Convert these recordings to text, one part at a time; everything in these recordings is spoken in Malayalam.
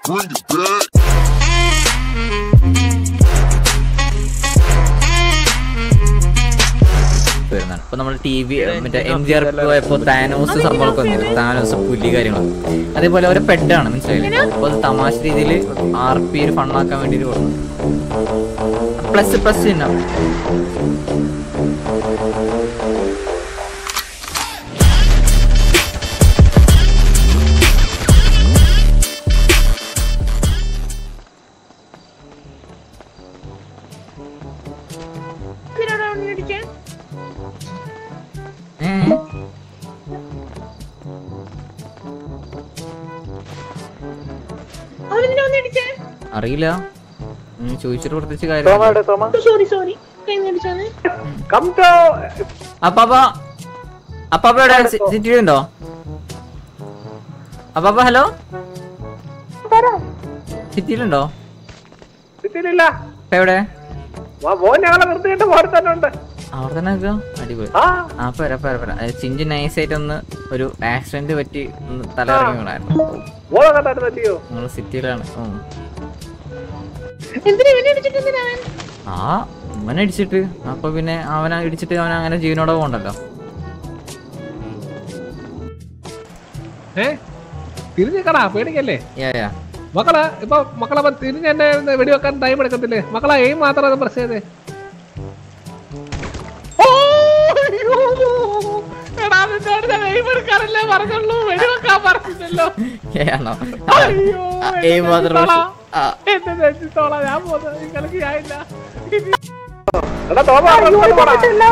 Bring it back. വരുന്നതാണ് ഇപ്പൊ നമ്മൾ ടി വി മറ്റേ എം ജി ആർ പോയപ്പോ താനോസ് സംഭവമൊക്കെ വന്നില്ല താനോസ് പുലി കാര്യങ്ങളും അതേപോലെ ഒരു പെഡാണ് മനസ്സിലായില്ലേ അപ്പൊ അത് തമാശ രീതിയിൽ ആർ പി ഒരു ഫണ്ണാക്കാൻ വേണ്ടിട്ട് കൊടുക്കും പ്ലസ് പ്ലസ് ചിഹ്നം എന്തിനാടാ അവനെ ഇടിച്ചേ? ഏ? അവനെന്തിനാ അവനെ ഇടിച്ചേ? അറിയില്ല ഉം, ചോദിച്ചിട്ട് പ്രത്യേകിച്ച് കാര്യം സോറി സോറി കൈ മേടിച്ചാണ് അപ്പാപ്പ അപ്പാപ്പ എവിടെ സിറ്റി ഉണ്ടോ അപ്പാപ്പ ഹലോ സിറ്റിയിലുണ്ടോ കിട്ടിയില്ല ഇപ്പൊ എവിടെ മോൻ ഞങ്ങളെ നിർത്തിയിട്ട് മോനെ തന്നെ ഉണ്ട് അവിടെ തന്നെ നിൽക്കുക അടിപൊളി ആ ആ പോരാ പോരാ പോരാ അത് ചിഞ്ചു നൈസായിട്ട് ഒന്ന് ഒരു ആക്സിഡന്റ് പറ്റി ഒന്ന് തലയിറങ്ങി വീണായിരുന്നു മോളെ കണ്ടായിരുന്നു അല്ലയോ നമ്മള് സിറ്റിയിലാണ് ഉം. എന്തിനാ ഇവനെ ഇടിച്ചിട്ട് എന്തിനാ അവൻ? ആ അവനെ ഇടിച്ചിട്ട് അപ്പൊ പിന്നെ അവനെ ഇടിച്ചിട്ട് അവൻ അങ്ങനെ ജീവനോടെ പോകണ്ടല്ലോ ഏ തിരിഞ്ഞേക്കടാ പേടിക്കല്ലേ യാ യാ മക്കളെ ഇപ്പൊ മക്കളെ അപ്പൊ തിരിഞ്ഞ് എന്നെ ഒന്ന് വെടിവെക്കാൻ ടൈം എടുക്കത്തില്ലേ മക്കളെ എയിം മാത്രം ഒന്ന് പ്രസ് ചെയ്തേ ഓ, അയ്യോ. എടാ, നിന്നോട് ഞാൻ aim എടുക്കാനല്ലേ പറഞ്ഞുള്ളൂ വെടിവെക്കാൻ പറഞ്ഞില്ലല്ലോ ഏ, ആണോ അയ്യോ, ആ, ഏയ് എന്നെ മാത്രം നെഞ്ചിത്തോളാ. ആ. എന്നെ നെഞ്ചിത്തോളാ, ഞാൻ പോകുന്നത് ഈ കളിക്ക് ഞാനില്ല. എടാ, തോമ, അങ്ങോട്ട് പോടാ.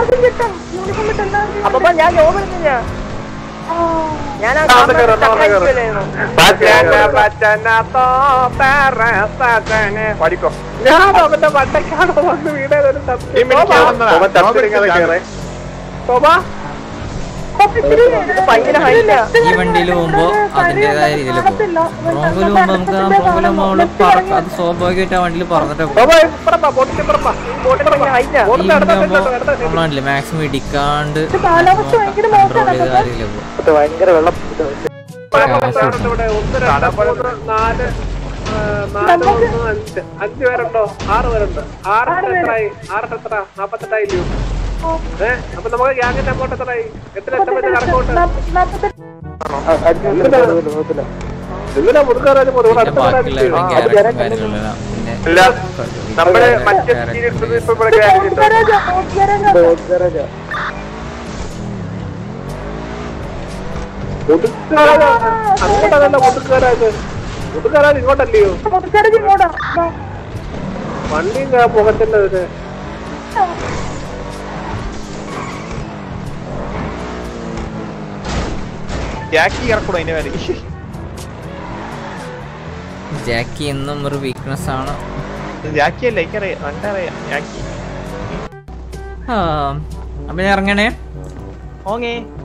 അപ്പൊ ഞാൻ ജോബ് എടുത്തില്ല ഞാൻ ആ അതൊക്കെ ഇറങ്ങ്, ചക്ക അതൊക്കെ ഇറങ്ങ്. ഇരിക്കലായിരുന്നു. പച്ചന, പച്ചന, തോപ്പറ, സജനെ. ഞാൻ അവന്റെ മണ്ടയ്ക്കാണോ വന്ന് വീണത് ഒരു സത്യം. തോമ, തോമ, ഇത് ഭയങ്കര ഹൈറ്റാ ഈ വണ്ടിയിൽ പോകുമ്പോ അതിന്റേതായ രീതിയിൽ പോകും റോങ്കിൽ പോകുമ്പോ നമുക്ക് ആ റോങ്കിൽ നമ്മള് പറക്ക അത് സ്വാഭാവികമായിട്ട് ആ വണ്ടിയിൽ പറന്നിട്ടേ പോകും തോമ, ഇപ്പുറം വാ, ബോട്ടിൽ ഇപ്പുറം വാ. ഈ ബോട്ടിൽ ഇപ്പുറം വാ. ഹൈറ്റാ ബോട്ടിന്റെ അടുത്ത പോകുമ്പോ സൈഡിലോട്ട്, അടുത്ത സൈഡിലോട്ട്. നമ്മളാണ്ടില്ലേ മാക്സിമം ഇടിക്കാണ്ട് കാലാവസ്ഥ ഭയങ്കര കൺട്രോൾ ചെയ്ത കാര്യമില്ല പോകും ഭയങ്കര വെള്ളം ഇവിടെ ഇവിടെ ഒന്ന്, രണ്ട്, മൂന്ന്, നാല്, ആ, നാല്, ഒന്ന്, അഞ്ച്. അഞ്ച് പേരുണ്ടോ ആറ് പേരുണ്ട് ആറിട്ട് എത്രയായി ആറിട്ട് എത്ര നാപ്പത്തെട്ടായില്ലയോ ഏ അപ്പൊ നമുക്ക് ഗ്യാങ്ങിന്റെ അമൗണ്ട് എത്രയായി എത്ര ലക്ഷം വെച്ച് കണക്കോട്ട് എന്തിനാ മുടുക്കാറാലും ഇവിടെ പിന്നെ അടുത്ത ബാക്കിയുള്ളവരുടെ ക്യാരക്ടറും കാര്യങ്ങളെല്ലാം പിന്നെ നമ്മുടെ അങ്ങോട്ടല്ല മുടുക്കാരാത് മുടുക്കാരാത് ഇങ്ങോട്ടല്ലയോ വണ്ടിയും പുകച്ചല്ലേ ഇത് ജാക്കി ഇറക്കണോ അതിന്റെ മേലെ ജാക്കി എന്നും ഒരു വീക്ക്നെസ് ആണ് ജാക്കി അല്ല എനിക്കറിയാം നല്ലറിയാം ജാക്കി ആ, അപ്പൊ ഞാൻ ഇറങ്ങണേ ഓങ്ങേ